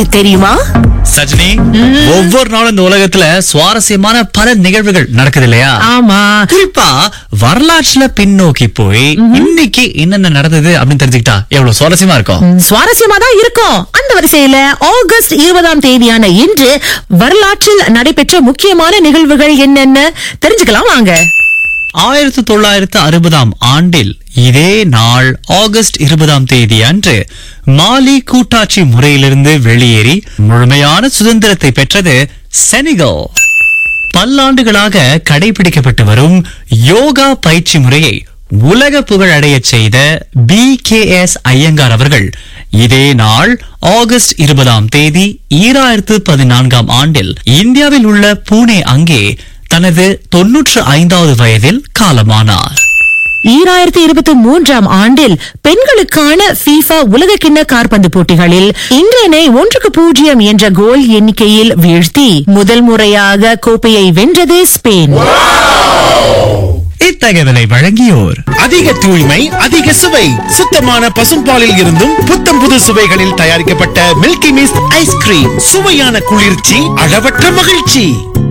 உனக்கு தெரியுமா சஜினி ஒவ்வொரு நாளும் இந்த உலகத்துல சுவாரஸ்யமான பல நிகழ்வுகள் நடக்குது இல்லையா ஆமா குறிப்பா வரலாற்றுல பின்னோக்கி போய் இன்னைக்கு என்னென்ன நடந்தது அப்படின்னு தெரிஞ்சுக்கிட்டா எவ்வளவு சுவாரஸ்யமா இருக்கும் சுவாரஸ்யமா தான் இருக்கும் அந்த வரிசையில ஆகஸ்ட் இருபதாம் தேதியான இன்று வரலாற்றில் நடைபெற்ற முக்கியமான நிகழ்வுகள் என்னென்ன தெரிஞ்சுக்கலாம் வாங்க ஆயிரத்தி தொள்ளாயிரத்து அறுபதாம் ஆண்டில் இதே நாள் ஆகஸ்ட் இருபதாம் தேதி அன்று மாலி கூட்டாட்சி முறையிலிருந்து வெளியேறி முழுமையான சுதந்திரத்தை பெற்றது செனிகல் பல்லாண்டுகளாக கடைபிடிக்கப்பட்டு வரும் யோகா பயிற்சி முறையை உலக புகழ் அடையச் செய்த பி கே எஸ் ஐயங்கார் அவர்கள் இதே நாள் ஆகஸ்ட் இருபதாம் தேதி ஈராயிரத்து பதினான்காம் ஆண்டில் இந்தியாவில் உள்ள பூனே அங்கே தனது தொன்னூற்று ஐந்தாவது வயதில் காலமானார் ஈராயிரத்தி இருபத்தி மூன்றாம் ஆண்டில் பெண்களுக்கான FIFA உலக கிண்ண காற்பந்து போட்டிகளில் இங்கிலாந்தை ஒன்றுக்கு பூஜ்ஜியம் என்ற கோல் எண்ணிக்கையில் வீழ்த்தி முதல் முறையாக கோப்பையை வென்றது ஸ்பெயின் இத்தகவலை வழங்கியோர் அதிக தூய்மை அதிக சுவை சுத்தமான பசும்பாலில் இருந்தும் புத்தம் புது சுவைகளில் தயாரிக்கப்பட்ட மில்கி மிஸ்ட் ஐஸ்கிரீம் சுவையான குளிர்ச்சி அளவற்ற மகிழ்ச்சி